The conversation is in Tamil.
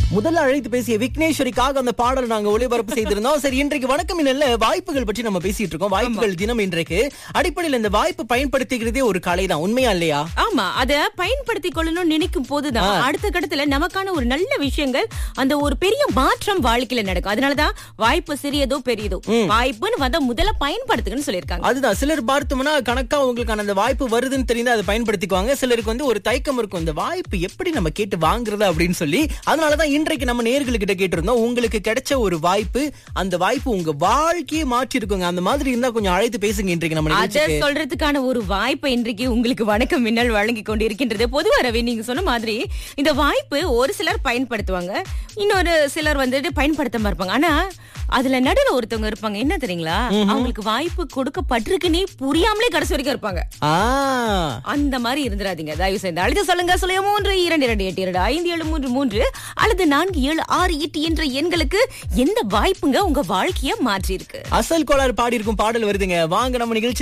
முதல்ல அழைத்து பேசிய விக்னேஸ்வரிக்காக அந்த பாடல் நாங்க ஒளிபரப்பு செய்திருந்தோம் சரி இன்றைக்கு வணக்கம் இல்ல வாய்ப்புகள் பற்றி நம்ம பேசிட்டு இருக்கோம் வாய்ப்புகள் தினம் இன்றைக்கு அடிப்படையில் இந்த வாய்ப்பு பயன்படுத்திக்கிறதே ஒரு கலை தான் உண்மையா இல்லையா ஆமா அத பயன்படுத்திக் கொள்ளணும்னு நினைக்கும் போதுதான் அடுத்த கட்டத்துல நமக்கான ஒரு நல்ல விஷயங்கள் அந்த ஒரு பெரிய மாற்றம் வாழ்க்கையில நடக்கும் அதனாலதான் வாய்ப்பு சிறியதோ பெரியதோ வாய்ப்புன்னு வந்தா முதல்ல பயன்படுத்துங்கன்னு சொல்லியிருக்காங்க அதுதான் சிலர் பார்த்தோம்னா கணக்கா உங்களுக்கான அந்த வாய்ப்பு வருதுன்னு தெரிந்து அதை பயன்படுத்திக்குவாங்க சிலருக்கு வந்து ஒரு தயக்கம் இருக்கும் இந்த வாய்ப்பு எப்படி நம்ம கேட்டு வாங்குறது அப்படின்னு சொல்லி அதனாலதான் இன்றைக்கு நம்ம நேர்களுக்கிட்ட கேட்டிருந்தோம் உங்களுக்கு கிடைச்ச ஒரு வாய்ப்பு அந்த வாய்ப்பு உங்க வாழ்க்கையே மாற்றி இருக்குங்க அந்த மாதிரி இருந்தா கொஞ்சம் அழைத்து பேசுங்க இன்றைக்கு நம்ம அத நிகழ்ச்சிக்கு. சொல்றதுக்கான ஒரு வாய்ப்பை இன்றைக்கு உங்களுக்கு வணக்கம் மின்னல் வழங்கி கொண்டிருக்கின்றது பொதுவா ரவி நீங்க சொன்ன மாதிரி இந்த வாய்ப்பு ஒரு சிலர் பயன்படுத்துவாங்க இன்னொரு சிலர் வந்துட்டு பயன்படுத்தாம இருப்பாங்க ஆனா அதுல நடுவுல ஒருத்தவங்க இருப்பாங்க என்ன தெரியுங்களா அவங்களுக்கு வாய்ப்பு கொடுக்கப்பட்டிருக்குன்னே புரியாமலே கடைசி வரைக்கும் இருப்பாங்க ஆ அந்த மாதிரி இருந்துராதீங்க தயவு செய்து அழைத்து சொல்லுங்க சொல்லுங்க மூன்று இரண்டு இரண்டு எட்டு இரண்டு ஐந்து ஏழு மூன்று மூன்று அல்லது நான்கு ஏழு ஆறு எட்டு என்ற எண்களுக்கு எந்த வாய்ப்புங்க உங்க வாழ்க்கைய மாற்றி இருக்கு அசல் கோளாறு பாடி இருக்கும் பாடல் வருதுங்க வாங்க நம்ம நிகழ்ச்சி